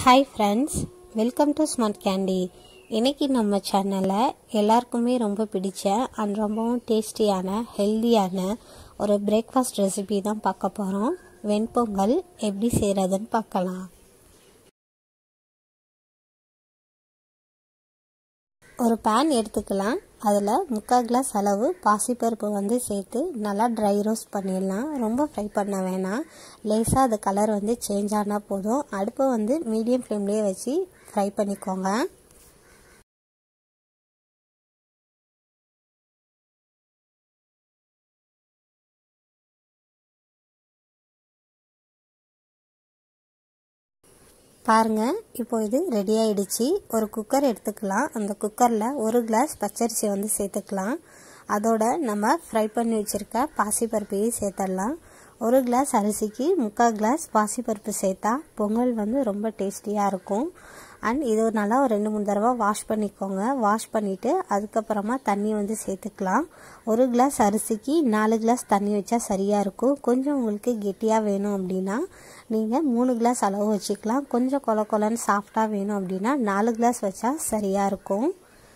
hi friends welcome to smart candy இன்னைக்கு நம்ம சேனலில் எல்லாருக்குமே ரொம்ப பிடிச்ச அண்ட் ரொம்பவும் டேஸ்டியான ஹெல்தியான ஒரு பிரேக்ஃபாஸ்ட் ரெசிபி தான் பார்க்க போகிறோம் வெண்பொங்கல் எப்படி செய்கிறதுன்னு பார்க்கலாம் ஒரு பேன் எடுத்துக்கலாம் அதில் முக்கால் கிளாஸ் அளவு பாசிப்பருப்பு வந்து சேர்த்து நல்லா ட்ரை ரோஸ்ட் பண்ணிடலாம் ரொம்ப ஃப்ரை பண்ண வேணாம் லேசாக அது கலர் வந்து சேஞ்ச் ஆனால் போதும் அடுப்பை வந்து மீடியம் ஃப்ளேம்லேயே வச்சு ஃப்ரை பண்ணிக்கோங்க பாருங்கள் இப்போ இது ரெடி ஆயிடுச்சு ஒரு குக்கர் எடுத்துக்கலாம் அந்த குக்கரில் ஒரு கிளாஸ் பச்சரிசி வந்து சேர்த்துக்கலாம் அதோட நம்ம ஃப்ரை பண்ணி வச்சுருக்க பாசிப்பருப்பையும் சேர்த்துடலாம் ஒரு கிளாஸ் அரிசிக்கு முக்கால் கிளாஸ் பாசிப்பருப்பு சேர்த்தா பொங்கல் வந்து ரொம்ப டேஸ்டியாக இருக்கும் அண்ட் இது நல்லா ஒரு ரெண்டு மூணு தடவை வாஷ் பண்ணிக்கோங்க வாஷ் பண்ணிவிட்டு அதுக்கப்புறமா தண்ணி வந்து சேர்த்துக்கலாம் ஒரு கிளாஸ் அரிசிக்கு நாலு கிளாஸ் தண்ணி வச்சா சரியாக இருக்கும் கொஞ்சம் உங்களுக்கு கெட்டியாக வேணும் அப்படின்னா நீங்கள் மூணு கிளாஸ் அளவு வச்சுக்கலாம் கொஞ்சம் கொல கொலன்னு சாஃப்டாக வேணும் அப்படின்னா நாலு கிளாஸ் வச்சா சரியாக இருக்கும்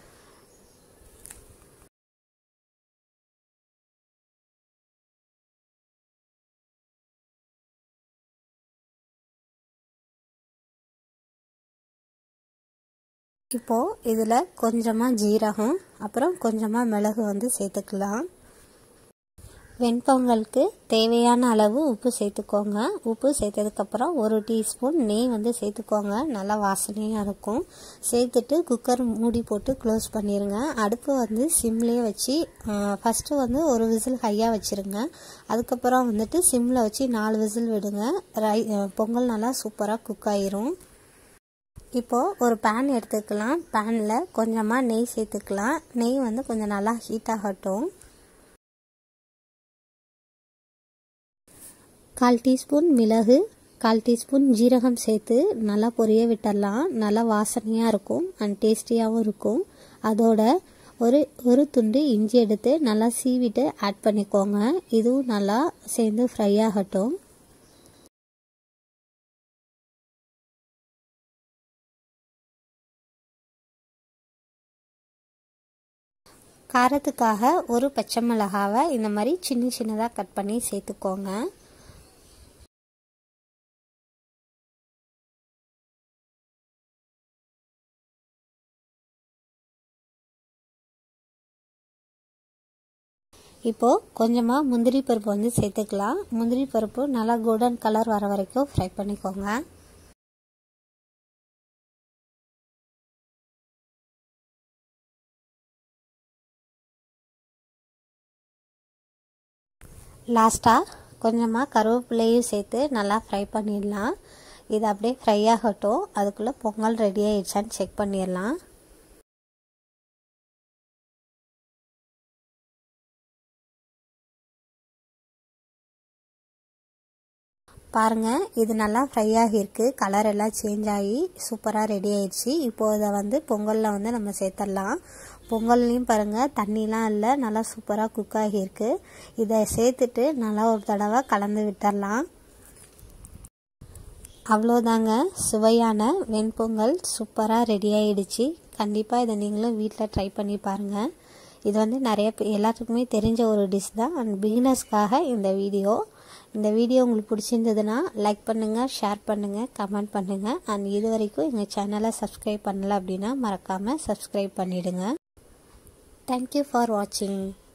இப்போது இதில் கொஞ்சமாக ஜீரகம் அப்புறம் கொஞ்சமாக மிளகு வந்து சேர்த்துக்கலாம் வெண்பொங்கலுக்கு தேவையான அளவு உப்பு சேர்த்துக்கோங்க உப்பு சேர்த்ததுக்கப்புறம் ஒரு டீஸ்பூன் நெய் வந்து சேர்த்துக்கோங்க நல்லா வாசனையாக இருக்கும் சேர்த்துட்டு குக்கர் மூடி போட்டு க்ளோஸ் பண்ணிடுங்க அடுப்பு வந்து சிம்லேயே வச்சு ஃபஸ்ட்டு வந்து ஒரு விசில் ஹையாக வச்சுருங்க அதுக்கப்புறம் வந்துட்டு சிம்மில் வச்சு நாலு விசில் விடுங்க ரை பொங்கல் நல்லா சூப்பராக குக் ஆயிரும் இப்போது ஒரு பேன் எடுத்துக்கலாம் பேனில் கொஞ்சமாக நெய் சேர்த்துக்கலாம் நெய் வந்து கொஞ்சம் நல்லா ஹீட் ஆகட்டும் கால் டீஸ்பூன் மிளகு கால் டீஸ்பூன் ஜீரகம் சேர்த்து நல்லா பொரிய விட்டுடலாம் நல்லா வாசனையாக இருக்கும் அண்ட் டேஸ்டியாகவும் இருக்கும் அதோட ஒரு ஒரு துண்டு இஞ்சி எடுத்து நல்லா சீவிட்டு ஆட் பண்ணிக்கோங்க இதுவும் நல்லா சேர்ந்து ஃப்ரை ஆகட்டும் காரத்துக்காக ஒரு பச்சை மிளகாவை இந்த மாதிரி சின்ன சின்னதாக கட் பண்ணி சேர்த்துக்கோங்க இப்போது கொஞ்சமாக முந்திரி பருப்பு வந்து சேர்த்துக்கலாம் முந்திரி பருப்பு நல்லா கோல்டன் கலர் வர வரைக்கும் ஃப்ரை பண்ணிக்கோங்க லாஸ்ட்டாக கொஞ்சமாக கருவேப்பிலையும் சேர்த்து நல்லா ஃப்ரை பண்ணிடலாம் இது அப்படியே ஃப்ரை ஆகட்டும் அதுக்குள்ளே பொங்கல் ரெடி ஆகிடுச்சான்னு செக் பண்ணிடலாம் பாருங்கள் இது நல்லா ஃப்ரை ஆகியிருக்கு கலர் எல்லாம் சேஞ்ச் ஆகி சூப்பராக ரெடி ஆயிடுச்சு இப்போது இதை வந்து பொங்கலில் வந்து நம்ம சேர்த்துடலாம் பொங்கல்லையும் பாருங்கள் தண்ணிலாம் இல்லை நல்லா சூப்பராக குக் ஆகியிருக்கு இதை சேர்த்துட்டு நல்லா ஒரு தடவை கலந்து விட்டுடலாம் அவ்வளோதாங்க சுவையான வெண்பொங்கல் சூப்பராக ரெடி ஆகிடுச்சு கண்டிப்பாக இதை நீங்களும் வீட்டில் ட்ரை பண்ணி பாருங்கள் இது வந்து நிறைய எல்லாத்துக்குமே தெரிஞ்ச ஒரு டிஷ் தான் அண்ட் பிகினர்ஸ்க்காக இந்த வீடியோ இந்த வீடியோ உங்களுக்கு பிடிச்சிருந்ததுன்னா லைக் பண்ணுங்கள் ஷேர் பண்ணுங்கள் கமெண்ட் பண்ணுங்கள் அண்ட் இது வரைக்கும் எங்கள் சேனலை சப்ஸ்கிரைப் பண்ணலை அப்படின்னா மறக்காமல் சப்ஸ்கிரைப் பண்ணிவிடுங்க தேங்க்யூ ஃபார் வாட்சிங்